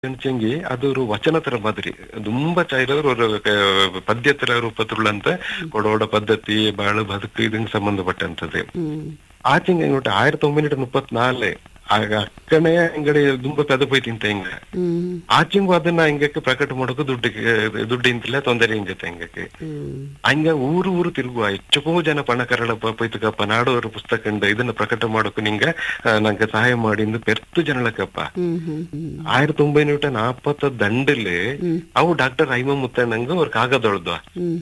ಎಣ್ಚಂಗಿ ಅದು ஒரு ವಚನತರ ಮಾದರಿ ತುಂಬಾ ಚೈಲರ್ ஒரு ಕ- ಪದ್ಯತರ ರೂಪದಲ್ಲಂತ ಕೊಡೋಡ ಪದ್ಧತಿ ಬಾಳು ಬದುಕು ಇದಕ್ಕೆ ಸಂಬಂಧಪಟ್ಟಂತದ್ದು ಹ್ಮ್ ಆಚೆಂಗ ಇಂಗೋട്ട് ആയിരത്തി തൊമ്പതിനൂറ്റി മുപ്പത്തിനാലില് ಅಕ್ಕನೇ ಅಂಗಡಿ ತುಂಬಾ ಪೆದ ಪೋಯ್ತಿಂತ ಹಿಂಗ ಹ್ಮ್ ಆಚೆಂಗು ಅದನ್ನ ಹಿಂಗಕ್ಕೆ ಪ್ರಕಟ ಮಾಡೋಕು ದುಡ್ಡಿಗೆ ದುಡ್ಡು ಇಂತಿಲ್ಲ ತೊಂದರೆ ಹಿಂಗತ್ತೆ ಹಿಂಗಕ್ಕೆ ಹ್ಮ್ ಹಂಗ ಊರು ಊರು ತಿರುಗುವ ಹೆಚ್ಚಕೋ ಜನ ಪಣಕರಳ ಪೈತಕಪ್ಪ ನಾಡೋರ ಪುಸ್ತಕ ಇಂದ ಇದನ್ನ ಪ್ರಕಟ ಮಾಡೋಕು ನಿಂಗ ಆ, ನಂಗೆ ಸಹಾಯ ಮಾಡಿ ಇಂದು ಪೆರ್ತು ಜನಲಕ್ಕಪ್ಪ ಹ್ಮ್ ಹ್ಮ್ ಹ್ಮ್ ആയിരത്തി ഒമ്പതിനൂറ്റി നാപ്പത്തി രണ്ടില് ಅವು ಡಾಕ್ಟರ್ ಐಮ ಮುತ್ತಣ್ಣಂಗ ಅವ್ರ ಕಾಗದೊಳ್ದು ಹ್ಮ್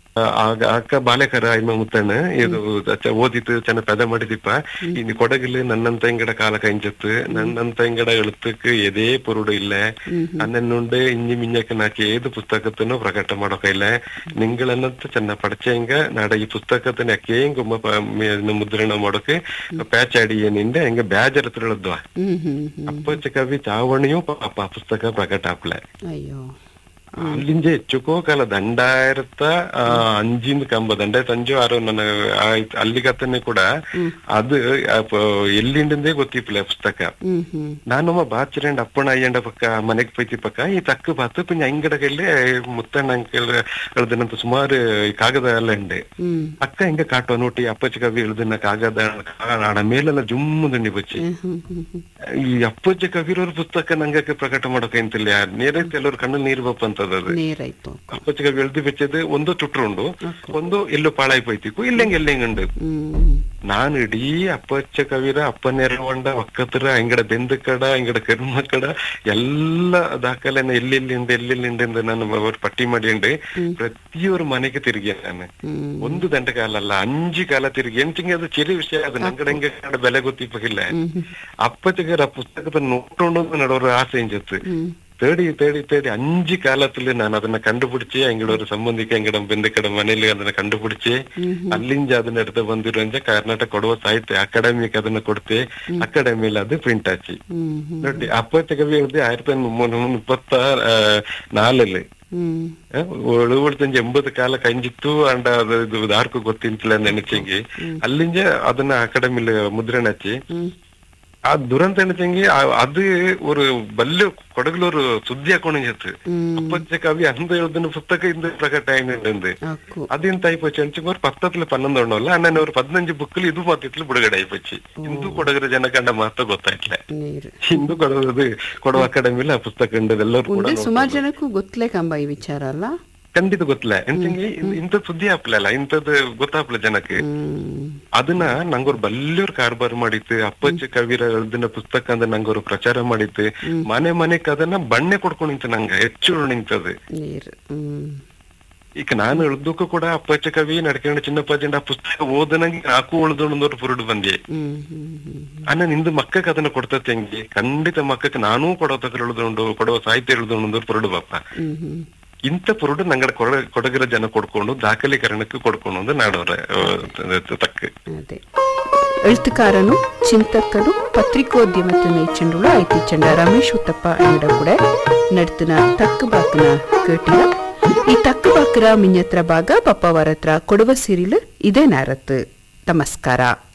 ಆಗ ಅಕ್ಕ ಬಾಲೆಕರ ಐಮ ಮುತ್ತಣ್ಣ ಇದು ಚ- ಓದಿತ್ತು ಚೆನ್ನ ಪೆದ ಮಾಡಿದಿಪ್ಪ ಇನ್ನು ಕೊಡಗಿല് ನನ್ನಂತ ಇಂಗಡ ಕಾಲ ಕೈಂಚತ್ತು ನನ್ನಂತ ಇಂಗಡ ಎಳುತ್ತಕ್ಕೆ ಎದೇ ಪುರುಡು ಇಲ್ಲ ಅನ್ನನ್ನುണ്ട് ഇഞ്ഞി മിഞ്ഞക്ക് നാക്കി ഏത് പുസ്തകത്തിനോ പ്രകട ಮಾಡಕೈಲ್ಲ ನಿಂಗಳನ್ನಂತ ಚೆನ್ನ ಪಡಚೆಂಗ ನಾಡ ಈ ಪುಸ್ತಕത്തിന് ಅಕ್ಕೇಂ ಗುಮ್ಮ ಪ- ಮ- ಮುದ್ರಣ ಮಾಡೋಕೆ ಪ್ಯಾಚ್ ಆಡಿ ಏನಿಂದ ಹೆಂಗ ಬ್ಯಾಜರ್ ತಿಳದ್ವಾ ಹ್ಮ್ ಹ್ಮ್ ಹ್ಮ್ ಅಪ್ಪಚ್ಚ ಕವಿ ಚಾವಣಿಯೂ ಪಾಪ ಆ ಪುಸ್ತಕ ಪ್ರಕಟ ಆಪ್ಲೆ ಅಯ್ಯೋ ಅಲ್ಲಿಂದ ಹೆಚ್ಚುಕೋ ಕಾಲ ದಂಡಾಯಿರತ್ತ ಆ, ಅಂಜಿಂದ ಕಂಬ ದಂಡಾಯಿರತ್ತ ಅಂಜು ಆರು ನನ್ನ ಆಯ್ತು ಅಲ್ಲಿಗತ್ತನೆ ಕೂಡ ಅದು ಆ, ಪ- ಎಲ್ಲಿಂದೇ ಗೊತ್ತಿಪ್ಲೆ ಪುಸ್ತಕ ಹ್ಮ್ ಹ್ಮ್ ನಾನೊಮ್ಮ ಬಾಚಿರಂಡ್ ಅಪ್ಪಣ ಅಯ್ಯಂಡ ಪಕ್ಕ ಮನೆಗ್ ಪೈತಿ ಪಕ್ಕ ಈ ತಕ್ಕ ಬಾತು ಪಿಂಜ ಅಂಗಡಗಲ್ಲಿ ಮುತ್ತಣ್ಣ ಅಂಕಲ್ ಎಳ್ದಿನಂತ ಸುಮಾರು ಈ ಕಾಗದ ಎಲ್ಲ ಉಂಡೆ ಹ್ಮ್ ಅಕ್ಕ ಹಿಂಗ ಕಾಟುವ ನೋಟಿ ಅಪ್ಪಚ್ಚ ಕವಿ ಎಳ್ದಿನ ಕಾಗದ ಆಡ ಮೇಲೆಲ್ಲ ಜುಮ್ಮು ದಂಡಿ ಬಚ್ಚಿ ಹ್ಮ್ ಹ್ಮ್ ಹ್ಮ್ ಈ ಅಪ್ಪಚ್ಚ ಕವಿರವ್ರ ಪುಸ್ತಕ ನಂಗಕ್ಕೆ ಪ್ರಕಟ ಮಾಡೋಕೆ ಅಂತಿಲ್ಲ ನೇರ ಕೆಲವ್ರು ಕಣ್ಣು ನೀರು ಬಪ್ಪಂತದ ಅದು ನೇರಾಯ್ತು ಅಪ್ಪಚ್ಚ ಕವಿ ಎಳ್ದಿ ಬೆಚ್ಚದು ಒಂದು ಚುಟ್ರುಂಡು ಒಂದು ಎಲ್ಲೋ ಪಾಳಾಯಿ ಪೈತಿಕು ಇಲ್ಲೆಂಗ್ ಎಲ್ಲೆಂಗ್ ಉಂಡು ಹ್ಮ್ ನಾನು ಇಡೀ ಅಪ್ಪಚ್ಚ ಕವಿರ ಅಪ್ಪನೆರವಂಡ ಒಕ್ಕತ್ರ ಅಂಗಡ ಬೆಂದ ಕಡ ಅಂಗಡ ಕರ್ಮ ಕಡ ಎಲ್ಲ ದಾಖಲೆನ ಎಲ್ಲೆಲ್ಲಿಂದ ಎಲ್ಲೆಲ್ಲಿಂದ ನಾನು ಅವ್ರ ಪಟ್ಟಿ ಮಾಡಿಂಡೆ ಪ್ರತಿಯೊರು ಮನೆಗೆ ತಿರುಗಿ ನಾನು ಹ್ಮ್ ಒಂದು ದಂಡ ಕಾಲ ಅಲ್ಲ ಅಂಜಿ ಕಾಲ ತಿರುಗಿ ಎಂಚಿಂಗ್ ಅದು ಚಿರಿ ವಿಷಯ ಅದು ನಂಗಡ ಹಂಗೆ ಕಡ ಬೆಲೆ ಗೊತ್ತಿಪ್ಪಿಲ್ಲ ಅಪ್ಪಚ್ಚಗರ ಪುಸ್ತಕದ ನೋಟೊಂಡು ನಡೋರ ಆಸೆ ಇಂಜತ್ತು ಹ್ಮ್ தேடி தேடி தேடி அஞ்சு காலத்துல நான் அதனை கண்டுபிடிச்சு எங்களோட சம்பந்திக்கு எங்கட பெந்தக்கட ಮನೇಲಿ ಅದನ್ನ ಕಂಡುಪಿಡಿಸಿ ಅಲ್ಲಿಂದ ಅದನ್ನ எடுத்து ಬಂದಿರೋಂಜ ಕರ್ನಾಟಕ ಕೊಡುವ ಸಾಹಿತ್ಯ ಅಕಾಡೆಮಿಕ್ ಅದನ್ನ ಕೊಡ್ತೆ ಅಕಾಡೆಮಿಲಿ ಅದು ಪ್ರಿಂಟ್ ಆಚಿ ಹ್ಮ್ ಹ್ಮ್ ನೋಡಿ ಅಪ್ಪಚ್ಚ ಕವಿ எழுதி ஆயிரத்தி முப்பத்த ನಾಲಲ್ಲಿ ಹ್ಮ್ ಉಳಿತಂಜ ಎಂಬತ್ತು ಕಾಲ ಕಂಜಿತ್ತು ಅಂಡ ಅದು ಇದು ಯಾರಿಗೂ ಗೊತ್ತಿಂತಿಲ್ಲ ನೆನಚಂಗಿ ಅಲ್ಲಿಂದ ಅದನ್ನ ಅಕಾಡೆಮಿಲಿ ಮುದ್ರಣ ಹಚ್ಚಿ ಹ್ಮ್ ಆ ದುರಂತ ಎಣಿಚಂಗಿ ಅದು ஒரு ಬಲ್ಯ ಕೊಡಗಲ ஒரு ಸುದ್ದಿ ಹಾಕೊಂಡಿತ್ತು ಹ್ಮ್ ಅಪ್ಪಚ್ಚ ಕವಿ ಅಂದ எழுதின புத்தக இந்த பிரகட்ட ஆயினுண்டு ಅಕ್ಕು அது இந்த ஆயிப்போச்சு அனுச்சுங்க ஒரு பத்தத்துல பன்னெண்டு ஒண்ணுல அண்ணன் ஒரு பதினஞ்சு புக்கில் இது மாத்தியத்துல ಬಿಡುಗಡೆ ಆಯ್ಪೋச்சு ಹಿಂದೂ ಕೊಡಗರ ಜನ ಕಂಡ ಮಾತ್ರ ಗೊತ್ತಾಯ್ತಲ್ಲ ನೀರು ಹಿಂದೂ ಕೊಡಗದು ಕೊಡವ ಅಕಾಡೆಮಿಲಿ ಆ ಪುಸ್ತಕ ಉಂಟು ಎಲ್ಲರೂ ಕೂಡ ಉಂಡೆ ಸುಮಾರು ಜನಕ್ಕೂ ಗೊತ್ತಲೇ ಕಂಬ ಈ ವಿಚಾರ ಅಲ್ಲ ಖಂಡಿತ ಗೊತ್ತಿಲ್ಲ ಎಂತಂಗಿ ಇಂಥ ಸುದ್ದಿ ಹಾಪ್ಲಲ್ಲ ಇಂಥದ್ದು ಗೊತ್ತಾಪ್ಲ ಜನಕ್ಕೆ ಹ್ಮ್ ಅದನ್ನ ನಂಗೊರು ಬಲ್ಲೂರ್ ಕಾರ್ಬಾರ್ ಮಾಡಿತ್ತು ಅಪ್ಪಚ್ಚ ಕವಿರ ಎಳ್ದಿನ ಪುಸ್ತಕ ಅಂದ್ರೆ ನಂಗೊರು ಪ್ರಚಾರ ಮಾಡಿತ್ತು ಮನೆ ಮನೆಕ್ ಅದನ್ನ ಬಣ್ಣೆ ಕೊಡ್ಕೊಂಡು ನಿಂತ ನಂಗೆ ಹೆಚ್ಚು ನಿಂತது ನೀರು ಹ್ಮ್ ಈಗ ನಾನು ಎಳ್ದಕ್ಕೂ ಕೂಡ ಅಪ್ಪಚ್ಚ ಕವಿ ನಡ್ಕೊಂಡು ಚಿನ್ನಪ್ಪಾಜಂಡ ಆ ಪುಸ್ತಕ ಓದನಂಗೆ ನಾಕು ಉಳ್ದೊಂದವ್ರು ಪುರುಡು ಬಂದೆ ಹ್ಮ್ ಹ್ಮ್ ಹ್ಮ್ ಅನ್ನ ನಿಂದು ಮಕ್ಕಕ್ಕೆ ಅದನ್ನ ಕೊಡ್ತತೆ ಹೆಂಗೆ ಖಂಡಿತ ಮಕ್ಕಕ್ಕೆ ನಾನೂ ಕೊಡೋತಕ್ಕ ಎಳ್ದುಂಡು ಕೊಡುವ ಸಾಹಿತ್ಯ ಎಳ್ದುಂಡು ಪುರುಡು ಬಾಪ ಹ್ಮ್ ಹ್ಮ್ ಇಂಥ ಪುರುಡು ನಂಗಡ ಕೊಡ ಕೊಡಗಿರ ಜನ ಕೊಡ್ಕೊಂಡು ದಾಖಲೀಕರಣಕ್ಕೆ ಕೊಡ್ಕೊಂಡು ಒಂದು ನಾಡೋರ ತಕ್ಕ ಅದೇ ಎഴുത്തുകാരനും ಚಿಂತಕನು ಪತ್ರಿಕೋದ್ಯಮത്തിൽ നയിച്ചിട്ടുള്ള ഐത്തിച്ചണ്ട രമേശ് ഉത്തപ്പ എന്നയുടെ കൂടെ നടുത്തുന്ന തക്കുബാക്കിന കേട്ടില്ല ಈ ತಕ್ಕಬಾಕರ ಮಿഞ്ഞತ್ರ ಭಾಗ ಪಪ್ಪ ವರತ್ರ ಕೊಡುವ ಸಿರಿಲು ಇದೇ ನಾರತ್ತು ನಮಸ್ಕಾರ